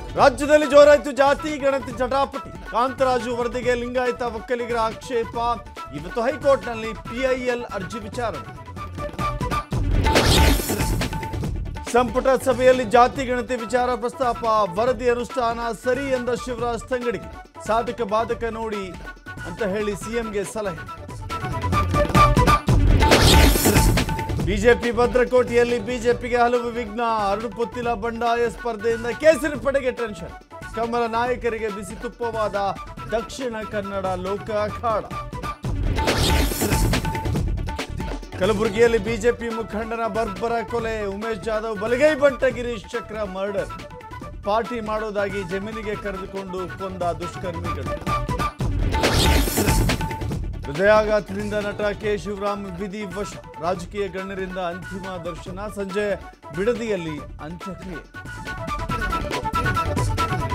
ರಾಜ್ಯದಲ್ಲಿ ಜೋರಾಯ್ತು ಜಾತಿ ಗಣತಿ ಜಟಾಪಟಿ ಕಾಂತರಾಜು ವರದಿಗೆ ಲಿಂಗಾಯತ ಒಕ್ಕಲಿಗರ ಆಕ್ಷೇಪ ಇವತ್ತು ಹೈಕೋರ್ಟ್ನಲ್ಲಿ ಪಿಐಎಲ್ ಅರ್ಜಿ ವಿಚಾರಣೆ ಸಂಪುಟ ಸಭೆಯಲ್ಲಿ ಜಾತಿ ಗಣತಿ ವಿಚಾರ ಪ್ರಸ್ತಾಪ ವರದಿ ಅನುಷ್ಠಾನ ಸರಿ ಎಂದ ಶಿವರಾಜ್ ತಂಗಡಿಗೆ ಸಾಧಕ ಬಾಧಕ ನೋಡಿ ಅಂತ ಹೇಳಿ ಸಿಎಂಗೆ ಸಲಹೆ ಬಿಜೆಪಿ ಭದ್ರಕೋಟೆಯಲ್ಲಿ ಬಿಜೆಪಿಗೆ ಹಲವು ವಿಘ್ನ ಅರುಣುಪುತ್ತಿಲ ಬಂಡಾಯ ಸ್ಪರ್ಧೆಯಿಂದ ಕೇಸರಿ ಪಡೆಗೆ ಟೆನ್ಷನ್ ಕಮಲ ನಾಯಕರಿಗೆ ಬಿಸಿ ತುಪ್ಪವಾದ ದಕ್ಷಿಣ ಕನ್ನಡ ಲೋಕ ಅಖಾಡ ಕಲಬುರಗಿಯಲ್ಲಿ ಬಿಜೆಪಿ ಮುಖಂಡನ ಬರ್ಬರ ಕೊಲೆ ಉಮೇಶ್ ಜಾಧವ್ ಬಲಗೈ ಬಂಟ ಗಿರೀಶ್ ಚಕ್ರ ಮರ್ಡರ್ ಪಾರ್ಟಿ ಮಾಡೋದಾಗಿ ಜಮೀನಿಗೆ ಕರೆದುಕೊಂಡು ಕೊಂದ ದುಷ್ಕರ್ಮಿಗಳು ಹೃದಯಾಘಾತದಿಂದ ನಟ ಕೆ ಶಿವರಾಮ್ ವಿಧಿ ವಶ ರಾಜಕೀಯ ಗಣ್ಯರಿಂದ ಅಂತಿಮ ದರ್ಶನ ಸಂಜೆ ಬಿಡದಿಯಲ್ಲಿ ಅಂತ್ಯಕ್ರಿಯೆ